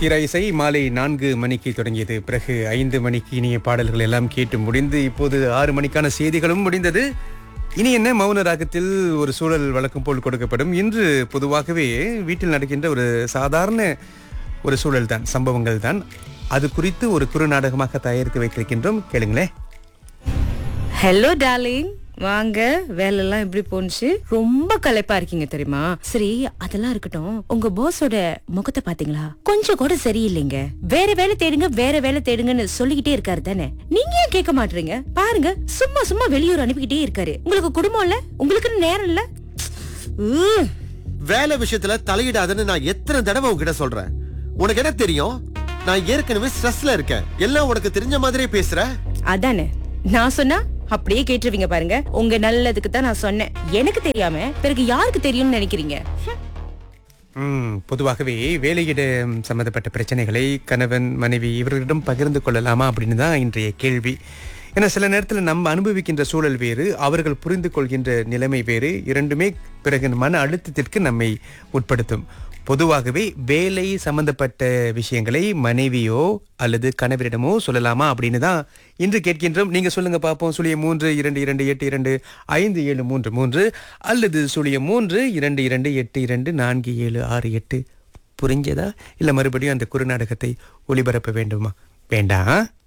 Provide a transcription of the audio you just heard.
திரை இசை மாலை நான்கு மணிக்கு தொடங்கியது பிறகு ஐந்து மணிக்கு இனிய பாடல்கள் எல்லாம் கேட்டு முடிந்து இப்போது ஆறு மணிக்கான செய்திகளும் முடிந்தது இனி என்ன மௌன ராகத்தில் ஒரு சூழல் வழக்கம் போல் கொடுக்கப்படும் இன்று பொதுவாகவே வீட்டில் நடக்கின்ற ஒரு சாதாரண ஒரு சூழல் தான் சம்பவங்கள் தான் அது குறித்து ஒரு குறு நாடகமாக தயாரித்து வைத்திருக்கின்றோம் கேளுங்களேன் ஹலோ டார்லிங் வாங்க வேலைலாம் எப்படி போணுச்சு ரொம்ப களைப்பா இருக்கீங்க தெரியுமா சரி அதெல்லாம் இருக்கட்டும் உங்க பாஸோட முகத்தை பாத்தீங்களா கொஞ்சம் கூட சரியில்லைங்க வேற வேலை தேடுங்க வேற வேலை தேடுங்கன்னு சொல்லிக்கிட்டே இருக்காரு தானே நீங்க ஏன் கேட்க மாட்டீங்க பாருங்க சும்மா சும்மா வெளியூர் அனுப்பிக்கிட்டே இருக்காரு உங்களுக்கு குடும்பம் இல்ல உங்களுக்குன்னு நேரம் இல்ல ஊ. வேலை விஷயத்துல தலையிடாதன்னு நான் எத்தனை தடவை உன்கிட்ட சொல்றேன் உனக்கு என்ன தெரியும் நான் ஏற்கனவே ஸ்ட்ரெஸ்ல இருக்கேன் எல்லாம் உனக்கு தெரிஞ்ச மாதிரியே பேசுற அதானே நான் சொன்னா அப்படியே கேட்டுருவீங்க பாருங்க உங்க நல்லதுக்கு தான் நான் சொன்னேன் எனக்கு தெரியாம பிறகு யாருக்கு தெரியும்னு நினைக்கிறீங்க ம், பொதுவாகவே வேலையிட சம்பந்தப்பட்ட பிரச்சனைகளை கணவன் மனைவி இவர்களிடம் பகிர்ந்து கொள்ளலாமா அப்படின்னு தான் இன்றைய கேள்வி ஏன்னா சில நேரத்தில் நம்ம அனுபவிக்கின்ற சூழல் வேறு அவர்கள் புரிந்து கொள்கின்ற நிலைமை வேறு இரண்டுமே பிறகு மன அழுத்தத்திற்கு நம்மை உட்படுத்தும் பொதுவாகவே வேலை சம்பந்தப்பட்ட விஷயங்களை மனைவியோ அல்லது கணவரிடமோ சொல்லலாமா அப்படின்னு தான் இன்று கேட்கின்றோம் நீங்க சொல்லுங்க பார்ப்போம் சுழிய மூன்று இரண்டு இரண்டு எட்டு இரண்டு ஐந்து ஏழு மூன்று மூன்று அல்லது சுழிய மூன்று இரண்டு இரண்டு எட்டு இரண்டு நான்கு ஏழு ஆறு எட்டு புரிஞ்சதா இல்ல மறுபடியும் அந்த குறுநாடகத்தை ஒளிபரப்ப வேண்டுமா வேண்டாம்